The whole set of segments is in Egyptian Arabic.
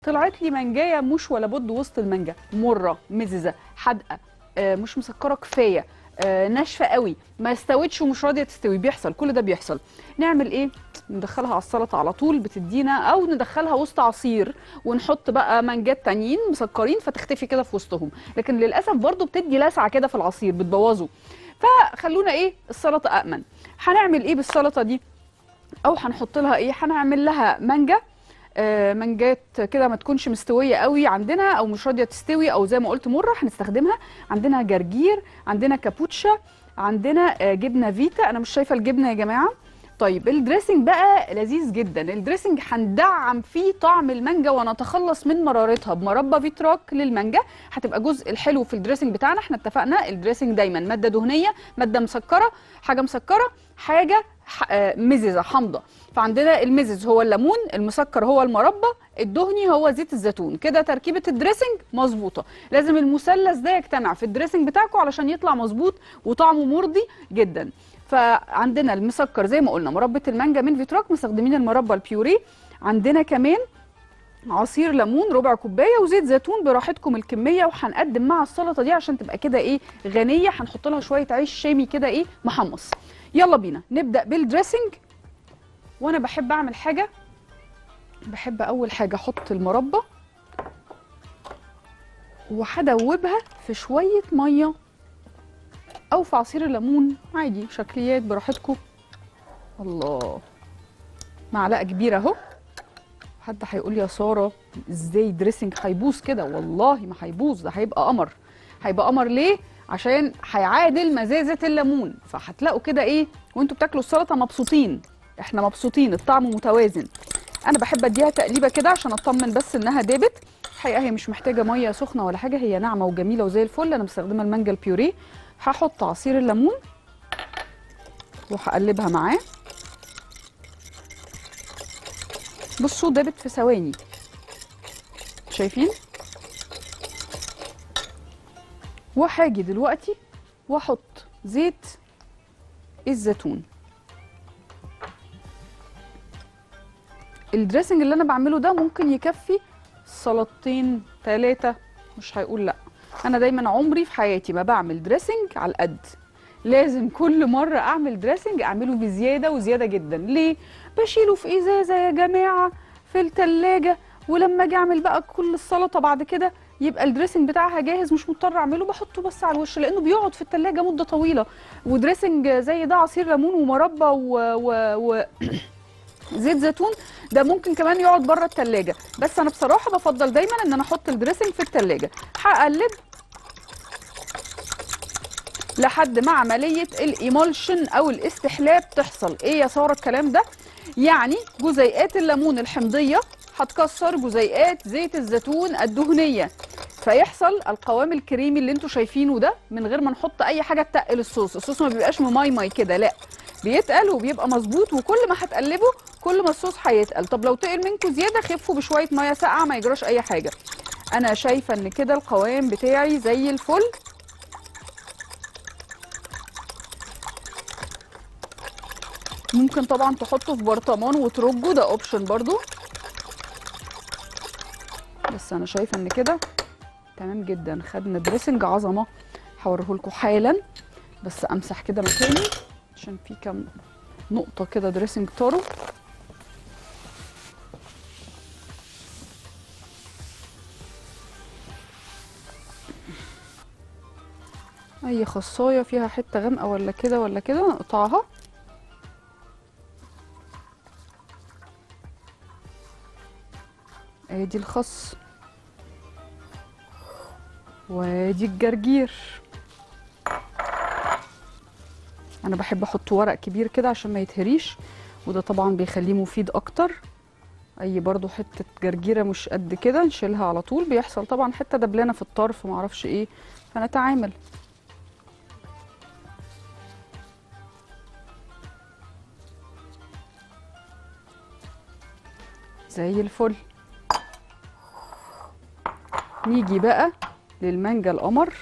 طلعت لي منجايه مش ولا بد وسط المانجا مره مززه حادقه آه، مش مسكره كفايه آه، ناشفه قوي ما استوتش ومش راضيه تستوي بيحصل كل ده بيحصل نعمل ايه ندخلها على السلطه على طول بتدينا او ندخلها وسط عصير ونحط بقى مانجات تانيين مسكرين فتختفي كده في وسطهم لكن للاسف برضو بتدي لسعه كده في العصير بتبوظه فخلونا ايه السلطه امن هنعمل ايه بالسلطه دي او هنحط لها ايه هنعمل لها مانجا آه، مانجات كده ما تكونش مستويه قوي عندنا او مش راضيه تستوي او زي ما قلت مره هنستخدمها عندنا جرجير عندنا كابوتشا عندنا آه، جبنه فيتا انا مش شايفه الجبنه يا جماعه طيب الدريسنج بقى لذيذ جدا الدريسنج هندعم فيه طعم المانجا ونتخلص من مرارتها بمربى فيتراك للمانجا هتبقى جزء الحلو في الدريسنج بتاعنا احنا اتفقنا الدريسنج دايما ماده دهنيه ماده مسكره حاجه مسكره حاجه ح- آه، مززه حامضه فعندنا المزز هو الليمون المسكر هو المربى الدهني هو زيت الزيتون كده تركيبه الدريسنج مظبوطه لازم المثلث ده يجتمع في الدريسنج بتاعكم علشان يطلع مظبوط وطعمه مرضي جدا فعندنا المسكر زي ما قلنا مربى المانجا من فيتراك مستخدمين المربى البيوري عندنا كمان عصير ليمون ربع كوبايه وزيت زيتون براحتكم الكميه وهنقدم مع السلطه دي عشان تبقى كده ايه غنيه هنحط لها شويه عيش شامي كده ايه محمص يلا بينا نبدا بالدريسنج وانا بحب اعمل حاجه بحب اول حاجه احط المربى وهدوبها في شويه ميه او في عصير الليمون عادي شكليات براحتكم الله معلقه كبيره اهو حد هيقول لي يا ساره ازاي دريسنج هيبوظ كده والله ما هيبوظ ده هيبقى قمر هيبقى قمر ليه عشان هيعادل مزازه الليمون فهتلاقوا كده ايه وانتوا بتاكلوا السلطه مبسوطين احنا مبسوطين الطعم متوازن انا بحب اديها تقليبه كده عشان اطمن بس انها دابت الحقيقه هي مش محتاجه ميه سخنه ولا حاجه هي ناعمه وجميله وزي الفل انا مستخدمه المانجا البيوريه هحط عصير الليمون وهقلبها معاه بصوا دابت في ثواني شايفين وهاجي دلوقتي واحط زيت الزيتون الدريسنج اللي انا بعمله ده ممكن يكفي سلطتين ثلاثة مش هيقول لا انا دايما عمري في حياتي ما بعمل دريسنج على القد لازم كل مرة اعمل دريسنج اعمله بزيادة وزيادة جدا ليه بشيله في ازازة يا جماعة في التلاجة ولما اجي اعمل بقى كل السلطة بعد كده يبقى الدريسنج بتاعها جاهز مش مضطر اعمله بحطه بس على الوش لانه بيقعد في التلاجة مدة طويلة ودريسنج زي ده عصير ليمون ومربى و, و... و... زيت زيتون ده ممكن كمان يقعد بره التلاجة بس انا بصراحه بفضل دايما ان انا احط الدريسنج في التلاجة هقلب لحد ما عمليه الايمولشن او الاستحلاب تحصل ايه يا ساره الكلام ده يعني جزيئات الليمون الحمضيه هتكسر جزيئات زيت الزيتون الدهنيه فيحصل القوام الكريمي اللي انتوا شايفينه ده من غير ما نحط اي حاجه تقل الصوص الصوص ما بيبقاش مميمي كده لا بيتقل وبيبقى مظبوط وكل ما هتقلبه كل ما الصوص هيتقل طب لو تقل منكم زياده خفوا بشويه ميه ساقعه ما يجراش اي حاجه انا شايفه ان كده القوام بتاعي زي الفل ممكن طبعا تحطه في برطمان وترجه ده اوبشن برضو بس انا شايفه ان كده تمام جدا خدنا دريسنج عظمه هوريه لكم حالا بس امسح كده مكاني عشان في كام نقطه كده دريسنج طاروا اي خصايه فيها حته غامقه ولا كده ولا كده نقطعها ادي الخس وادي الجرجير انا بحب احط ورق كبير كده عشان ما يتهريش وده طبعا بيخليه مفيد اكتر اي برضو حته جرجيره مش قد كده نشيلها على طول بيحصل طبعا حته دبلانه في الطرف معرفش ايه فنتعامل زي الفل نيجي بقى للمانجا القمر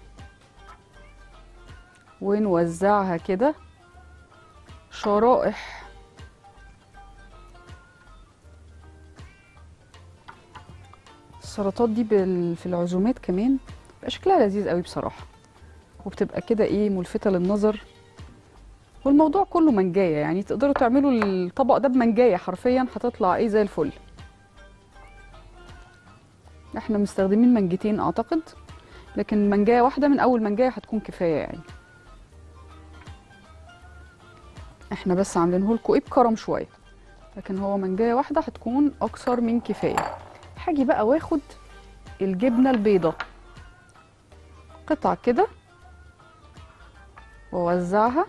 ونوزعها كده شرائح السلطات دي بال... في العزومات كمان بيبقى شكلها لذيذ قوي بصراحه وبتبقى كده ايه ملفته للنظر والموضوع كله منجايه يعني تقدروا تعملوا الطبق ده بمنجايه حرفيا هتطلع ايه زي الفل احنا مستخدمين منجتين اعتقد لكن منجايه واحده من اول منجايه هتكون كفايه يعني احنا بس عاملينه لكم ايه بكرم شويه لكن هو منجايه واحده هتكون اكثر من كفايه هاجي بقى واخد الجبنه البيضه قطع كده واوزعها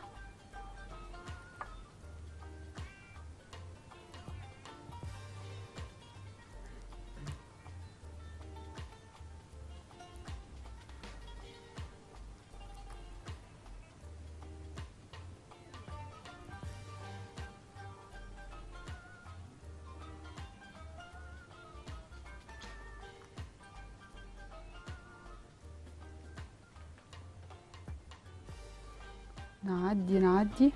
نعدي نعدي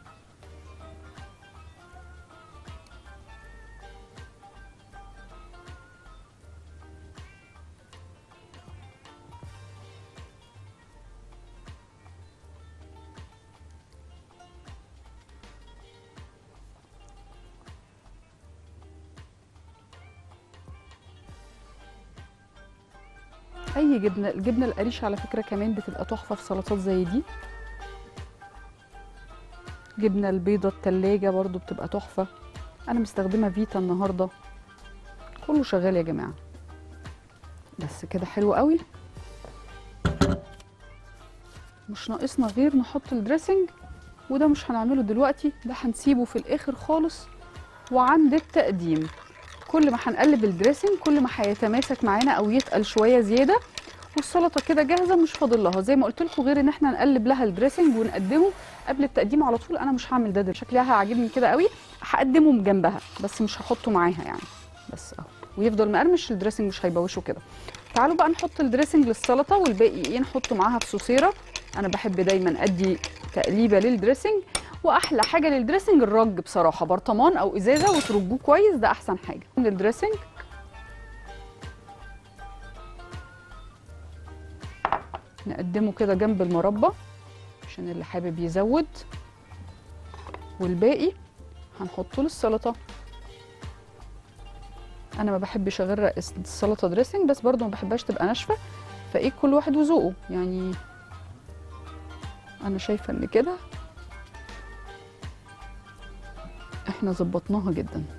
اي جبنه الجبنه القريش على فكره كمان بتبقى تحفه في سلطات زي دي جبنه البيضه التلاجة برضو بتبقى تحفه انا مستخدمه فيتا النهارده كله شغال يا جماعه بس كده حلو قوي مش ناقصنا غير نحط الدريسنج وده مش هنعمله دلوقتي ده هنسيبه في الاخر خالص وعند التقديم كل ما هنقلب الدريسنج كل ما هيتماسك معانا او يتقل شويه زياده والسلطه كده جاهزه مش فاضل لها زي ما قلت لكم غير ان احنا نقلب لها الدريسنج ونقدمه قبل التقديم على طول انا مش هعمل ده, ده شكلها عاجبني كده قوي هقدمه جنبها بس مش هحطه معاها يعني بس اهو ويفضل مقرمش الدريسنج مش هيبوشه كده تعالوا بقى نحط الدريسنج للسلطه والباقي ايه نحطه معاها بصوصيره انا بحب دايما ادي تقليبه للدريسنج واحلى حاجه للدريسنج الرج بصراحه برطمان او ازازه وترجوه كويس ده احسن حاجه للدريسنج نقدمه كده جنب المربى عشان اللي حابب يزود والباقي هنحطه للسلطه انا ما بحبش اغرق السلطه دريسنج بس برضو ما بحبهاش تبقى ناشفه فايه كل واحد وذوقه يعني انا شايفه ان كده احنا ظبطناها جدا